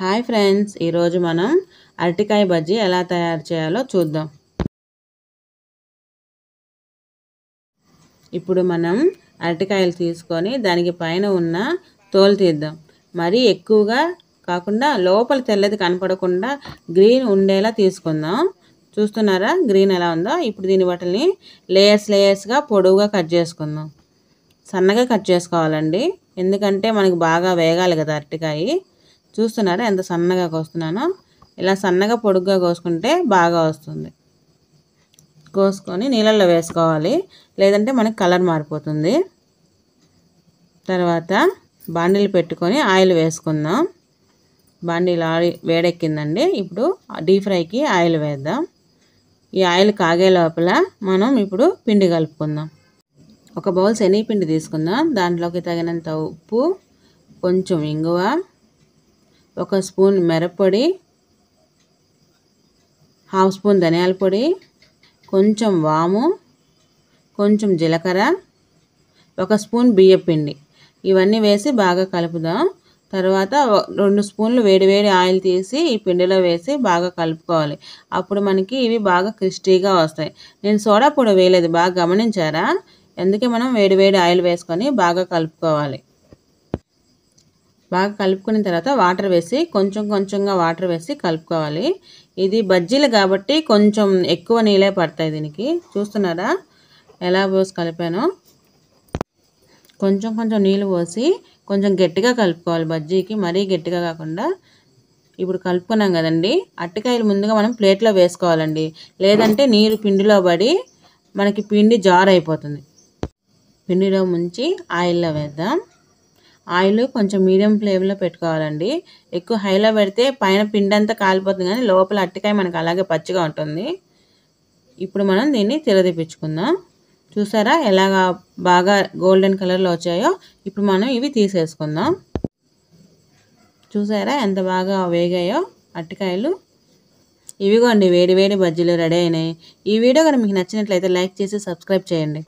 hi friends ఈరోజు మనం అరటికాయ బజ్జీ ఎలా తయారు చేయాలో చూద్దాం ఇప్పుడు మనం అరటికాయలు తీసుకొని దానికి పైన ఉన్న తోలు తీద్దాం మరీ ఎక్కువగా కాకుండా లోపల తెల్లది కనపడకుండా గ్రీన్ ఉండేలా తీసుకుందాం చూస్తున్నారా గ్రీన్ ఎలా ఉందో ఇప్పుడు దీని వాటిని లేయర్స్ లేయర్స్గా పొడవుగా కట్ చేసుకుందాం సన్నగా కట్ చేసుకోవాలండి ఎందుకంటే మనకి బాగా వేగాలి కదా అరటికాయ చూస్తున్నారా ఎంత సన్నగా కోస్తున్నానో ఇలా సన్నగా పొడుగ్గా కోసుకుంటే బాగా వస్తుంది కోసుకొని నీళ్ళల్లో వేసుకోవాలి లేదంటే మనకి కలర్ మారిపోతుంది తర్వాత బాండీలు పెట్టుకొని ఆయిల్ వేసుకుందాం బాండీలు ఆయిల్ వేడెక్కిందండి ఇప్పుడు డీప్ ఫ్రైకి ఆయిల్ వేద్దాం ఈ ఆయిల్ కాగే లోపల మనం ఇప్పుడు పిండి కలుపుకుందాం ఒక బౌల్ శనగపిండి తీసుకుందాం దాంట్లోకి తగినంత ఉప్పు కొంచెం ఇంగువ ఒక స్పూన్ మిరప్పొడి హాఫ్ స్పూన్ ధనియాల పొడి కొంచెం వాము కొంచెం జీలకర్ర ఒక స్పూన్ బియ్యం పిండి ఇవన్నీ వేసి బాగా కలుపుదాం తర్వాత రెండు స్పూన్లు వేడివేడి ఆయిల్ తీసి ఈ పిండిలో వేసి బాగా కలుపుకోవాలి అప్పుడు మనకి ఇవి బాగా క్రిస్పీగా వస్తాయి నేను సోడా పొడి వేయలేదు బాగా గమనించారా అందుకే మనం వేడివేడి ఆయిల్ వేసుకొని బాగా కలుపుకోవాలి బాగా కలుపుకున్న తర్వాత వాటర్ వేసి కొంచెం కొంచెంగా వాటర్ వేసి కలుపుకోవాలి ఇది బజ్జీలు కాబట్టి కొంచెం ఎక్కువ నీళ్ళే పడతాయి దీనికి చూస్తున్నారా ఎలా పోసి కలిపానో కొంచెం కొంచెం నీళ్ళు పోసి కొంచెం గట్టిగా కలుపుకోవాలి బజ్జీకి మరీ గట్టిగా కాకుండా ఇప్పుడు కలుపుకున్నాం కదండి అట్టకాయలు ముందుగా మనం ప్లేట్లో వేసుకోవాలండి లేదంటే నీరు పిండిలో పడి మనకి పిండి జార్ అయిపోతుంది పిండిలో ముంచి ఆయిల్లో వేద్దాం ఆయిల్ కొంచెం మీడియం ఫ్లేమ్లో పెట్టుకోవాలండి ఎక్కువ హైలో పెడితే పైన పిండి అంతా కాలిపోతుంది కానీ లోపల అట్టికాయ మనకు అలాగే పచ్చిగా ఉంటుంది ఇప్పుడు మనం దీన్ని తిరదిపించుకుందాం చూసారా ఎలాగా బాగా గోల్డెన్ కలర్లో వచ్చాయో ఇప్పుడు మనం ఇవి తీసేసుకుందాం చూసారా ఎంత బాగా వేగాయో అట్టికాయలు ఇవిగోండి వేడి వేడి బజ్జీలు రెడీ అయినాయి ఈ వీడియో కనుక మీకు నచ్చినట్లయితే లైక్ చేసి సబ్స్క్రైబ్ చేయండి